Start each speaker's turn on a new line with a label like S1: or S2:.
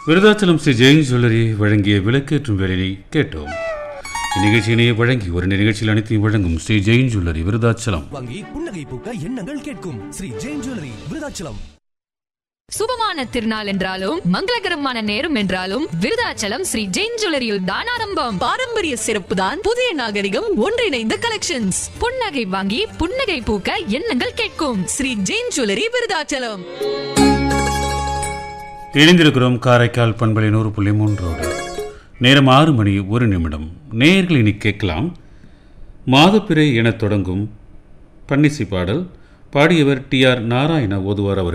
S1: Virudhachalam Sri Jain jewellery வழங்கிய விளக்கேற்றும் வேலையை கேட்டோம் இந்நிகழ்ச்சியினை வழங்கி ஒரு நிகழ்ச்சியில் அனைத்தையும் வழங்கும் ஸ்ரீ ஜெயின் ஜுவல்லரி விருதாச்சலம்
S2: வங்கி புன்னகை பூக்க எண்ணங்கள் கேட்கும் ஸ்ரீ ஜெயின் ஜுவல்லரி விருதாச்சலம்
S3: சுபமான திருநாள் என்றாலும் மங்களகரமான நேரம் என்றாலும் விருதாச்சலம் ஸ்ரீ ஜெயின் ஜுவல்லரியில் தான் ஆரம்பம்
S4: பாரம்பரிய சிறப்பு தான் புதிய நாகரிகம் ஒன்றிணைந்த கலெக்ஷன்ஸ்
S3: புன்னகை வாங்கி புன்னகை பூக்க எண்ணங்கள் கேட்கும்
S4: ஸ்ரீ ஜெயின் ஜுவல்லரி விருதாச்சலம்
S1: இணைந்திருக்கிறோம் காரைக்கால் பண்பலை நூறு புள்ளி மூன்றோடு நேரம் ஆறு மணி ஒரு நிமிடம் நேயர்கள் இனி கேட்கலாம் மாதப்பிறை எனத் தொடங்கும் பன்னிசி பாடல் பாடியவர் டி ஆர் நாராயண ஓதுவார் அவர்கள்